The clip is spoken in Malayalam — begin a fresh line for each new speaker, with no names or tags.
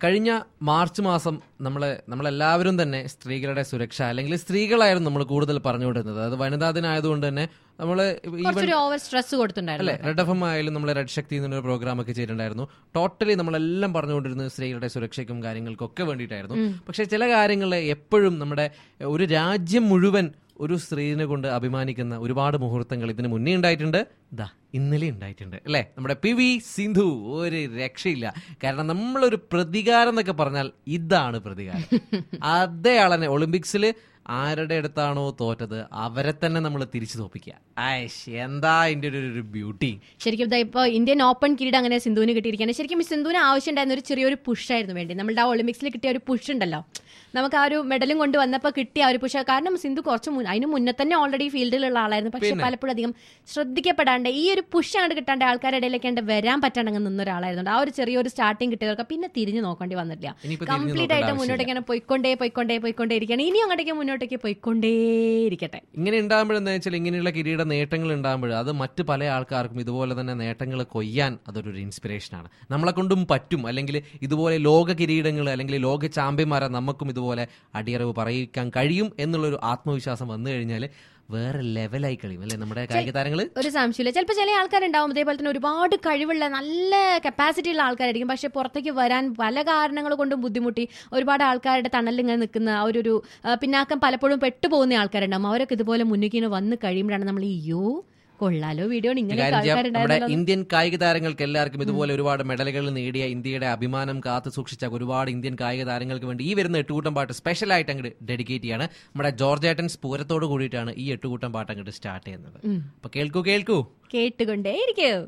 കഴിഞ്ഞ മാർച്ച് മാസം നമ്മളെ നമ്മളെല്ലാവരും തന്നെ സ്ത്രീകളുടെ സുരക്ഷ അല്ലെങ്കിൽ സ്ത്രീകളായിരുന്നു നമ്മൾ കൂടുതൽ പറഞ്ഞുകൊണ്ടിരുന്നത് അത് വനിതാ ദിനമായതുകൊണ്ട് തന്നെ നമ്മൾ ഈവൻ
കുറച്ചൊരു ഓവർ സ്ട്രെസ് കൊടുത്തിട്ടുണ്ടായിരുന്നു
അല്ലെ റെഡ് എഫ് എം ആയാലും നമ്മൾ റെഡ് ശക്തി എന്നൊരു പ്രോഗ്രാം ഒക്കെ ചെയ്തിട്ടുണ്ടായിരുന്നു ടോട്ടലി നമ്മളെല്ലാം പറഞ്ഞുകൊണ്ടിരുന്നത് സ്ത്രീകളുടെ സുരക്ഷയ്ക്കും കാര്യങ്ങൾക്കും ഒക്കെ വേണ്ടിയിട്ടായിരുന്നു പക്ഷെ ചില കാര്യങ്ങൾ എപ്പോഴും നമ്മുടെ ഒരു രാജ്യം മുഴുവൻ ഒരു സ്ത്രീനെ കൊണ്ട് അഭിമാനിക്കുന്ന ഒരുപാട് മുഹൂർത്തങ്ങൾ ഇതിന് മുന്നേ ഉണ്ടായിട്ടുണ്ട് ദാ ഇന്നലെ ഉണ്ടായിട്ടുണ്ട് അല്ലെ നമ്മുടെ പി വി സിന്ധു ഒരു രക്ഷയില്ല കാരണം നമ്മളൊരു പ്രതികാരം എന്നൊക്കെ പറഞ്ഞാൽ ഇതാണ് പ്രതികാരം അതേ ആളന്നെ ഒളിമ്പിക്സിൽ ആരുടെ അടുത്താണോ തോറ്റത് അവരെ തന്നെ നമ്മൾ തിരിച്ചു തോപ്പിക്കുക ആയിഷ് എന്താ അതിന്റെ ഒരു ഒരു ബ്യൂട്ടി
ശരിക്കും ഇതാ ഇപ്പോൾ ഇന്ത്യൻ ഓപ്പൺ കിരീടം അങ്ങനെ സിന്ധുവിന് കിട്ടിയിരിക്കുകയാണ് ശരിക്കും ഈ സിന്ധുവിന് ആവശ്യമുണ്ടായിരുന്ന ഒരു ചെറിയൊരു പുഷായിരുന്നു വേണ്ടി നമ്മളുടെ ആ ഒളിമ്പിക്സിൽ കിട്ടിയ ഒരു പുഷ് ഉണ്ടല്ലോ നമുക്ക് ആ ഒരു മെഡലും കൊണ്ട് വന്നപ്പോൾ കിട്ടിയ ആ ഒരു പുഷ് കാരണം സിന്ധു കുറച്ച് മുൻ അതിന് മുന്നേ തന്നെ ഓൾറെഡി ഫീൽഡിലുള്ള ആളായിരുന്നു പക്ഷെ പലപ്പോഴും അധികം ശ്രദ്ധിക്കപ്പെടാണ്ട് ഈ ഒരു പുഷ് അങ്ങോട്ട് കിട്ടാണ്ട് ആൾക്കാരുടെ ഇടയിലേക്ക് അങ്ങട് വരാൻ പറ്റാണ്ട് അങ്ങ് നിന്ന ഒരാളായിരുന്നു ആ ഒരു ചെറിയൊരു സ്റ്റാർട്ടിങ് കിട്ടിയതൊക്കെ പിന്നെ തിരിഞ്ഞു നോക്കേണ്ടി വന്നിട്ടില്ല
ഇനിയിപ്പോ തിരിഞ്ഞു
കംപ്ലീറ്റ് ആയിട്ട്
നോക്കേണ്ട
മുന്നോട്ടേക്ക് ഇങ്ങനെ പോയിക്കൊണ്ടേ പോയിക്കൊണ്ടേ പോയിക്കൊണ്ടേ ഇരിക്കുകയാണ് ഇനി അങ്ങോട്ടേക്ക് മുന്നോട്ടേക്ക് പോയിക്കൊണ്ടേയിരിക്കട്ടെ
ഇങ്ങനെ ഉണ്ടാകുമ്പോഴെന്ന് വെച്ചാൽ ഇങ്ങനെയുള്ള കിരീട നേട്ടങ്ങൾ ഉണ്ടാകുമ്പോൾ അത് മറ്റ് പല ആൾക്കാർക്കും ഇതുപോലെ തന്നെ നേട്ടങ്ങൾ കൊയ്യാൻ അതൊരു ഇൻസ്പിറേഷനാണ് നമ്മളെ കൊണ്ടും പറ്റും അല്ലെങ്കിൽ ഇതുപോലെ ലോക കിരീടങ്ങൾ അല്ലെങ്കിൽ ലോക ചാമ്പ്യന്മാരെ നമുക്കും ഇതുപോലെ അടിയറവ് പറയിക്കാൻ കഴിയും എന്നുള്ളൊരു ആത്മവിശ്വാസം വന്നു കഴിഞ്ഞാൽ വേറെ ലെവലായി കഴിയും അല്ലെ നമ്മുടെ കായിക താരങ്ങള്
ഒരു സംശയമില്ല ചിലപ്പോൾ ചില ആൾക്കാരുണ്ടാവും അതേപോലെ തന്നെ ഒരുപാട് കഴിവുള്ള നല്ല കപ്പാസിറ്റി ഉള്ള ആൾക്കാരായിരിക്കും പക്ഷെ പുറത്തേക്ക് വരാൻ പല കാരണങ്ങൾ കൊണ്ടും ബുദ്ധിമുട്ടി ഒരുപാട് ആൾക്കാരുടെ തണലിൽ ഇങ്ങനെ നിൽക്കുന്ന ആ ഒരു ഒരു, ആ, പിന്നാക്കം പലപ്പോഴും പെട്ടുപോകുന്ന ആൾക്കാരുണ്ടാവും അവരൊക്കെ ഇതുപോലെ മുന്നിലേക്ക് ഇങ്ങനെ വന്ന് കഴിയുമ്പോഴാണ് നമ്മൾ അയ്യോ കൊള്ളാലോ വീഡിയോ ഇങ്ങനെ
കാര്യം ചെയ്യാം നമ്മുടെ
ആൾക്കാരുണ്ടായിരുന്നല്ലോ
ഇന്ത്യൻ കായിക താരങ്ങൾക്ക് എല്ലാവർക്കും ഇതുപോലെ ഒരുപാട് മെഡലുകൾ നേടിയ ഇന്ത്യയുടെ അഭിമാനം കാത്തു സൂക്ഷിച്ച ഒരുപാട് ഇന്ത്യൻ കായിക താരങ്ങൾക്ക് വേണ്ടി ഈ വരുന്ന എട്ടുകൂട്ടം പാട്ട് സ്പെഷ്യൽ ആയിട്ട് അങ്ങോട്ട് ഡെഡിക്കേറ്റ് ചെയ്യാണ് നമ്മുടെ ജോർജ് ഏട്ടൻ സ്പൂരത്തോട് കൂടിയിട്ടാണ് ഈ എട്ടുകൂട്ടം പാട്ട് അങ്ങോട്ട് സ്റ്റാർട്ട് ചെയ്യുന്നത് അപ്പൊ കേൾക്കൂ കേൾക്കൂ
കേട്ടുകൊണ്ടേ ഇരിക്കൂ